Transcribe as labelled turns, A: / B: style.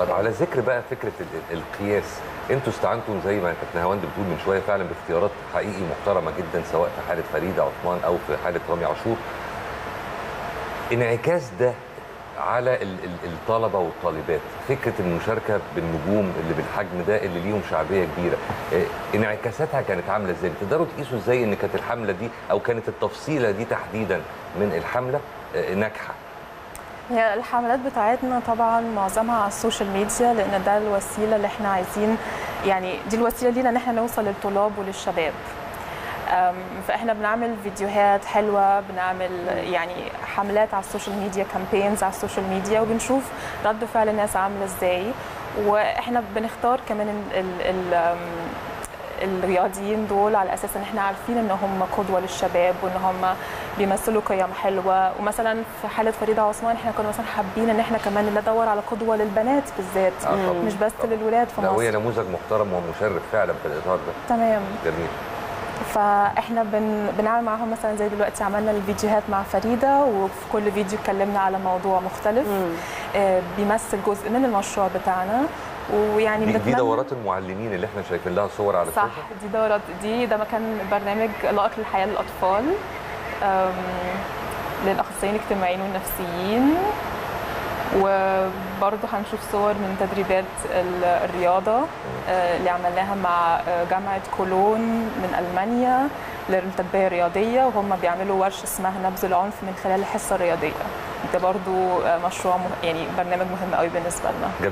A: طب على ذكر بقى فكره ال- ال- القياس انتوا استعنتوا زي ما كانت نهاوند بتقول من شويه فعلا باختيارات حقيقي محترمه جدا سواء في حاله فريده عثمان او في حاله رامي عاشور انعكاس ده على ال- ال- الطلبه والطالبات فكره المشاركه بالنجوم اللي بالحجم ده اللي ليهم شعبيه كبيره آه، انعكاساتها كانت عامله ازاي تقدروا تقيسوا ازاي ان كانت الحمله دي او كانت التفصيله دي تحديدا من الحمله آه، ناجحه
B: هي الحملات بتاعتنا طبعا معظمها على السوشيال ميديا لان ده الوسيله اللي احنا عايزين يعني دي الوسيله لينا ان احنا نوصل للطلاب وللشباب أم، فاحنا بنعمل فيديوهات حلوه بنعمل يعني حملات على السوشيال ميديا كامبينز على السوشيال ميديا وبنشوف رد فعل الناس عامله ازاي واحنا بنختار كمان ال ال ال أم، الرياضيين دول على اساس ان احنا عارفين ان هم قدوه للشباب وان هم بيمثلوا قيم حلوه ومثلا في حاله فريده عثمان احنا كنا مثلا حابين ان احنا كمان ندور على قدوه للبنات بالذات
A: آه طبعاً.
B: مش بس للولاد في
A: لا وهي
B: مصر
A: نموذج محترم ومشرف فعلا في الاطار ده
B: تمام
A: جميل
B: فاحنا بن... بنعمل معاهم مثلا زي دلوقتي عملنا الفيديوهات مع فريده وفي كل فيديو اتكلمنا على موضوع مختلف آه بيمثل جزء من المشروع بتاعنا ويعني
A: دي, دي
B: بنتمنى-
A: دورات المعلمين اللي احنا شايفين لها صور على
B: صح
A: الشاشه
B: دي دورات دي ده مكان برنامج لائق للحياه للاطفال أم، للاخصائيين الاجتماعيين والنفسيين وبرضه هنشوف صور من تدريبات ال- الرياضه آه، اللي عملناها مع آه، جامعه كولون من المانيا للتربيه الرياضيه وهم بيعملوا ورشه اسمها نبذ العنف من خلال الحصه الرياضيه ده برضه آه، مشروع مه- يعني برنامج مهم قوي بالنسبه لنا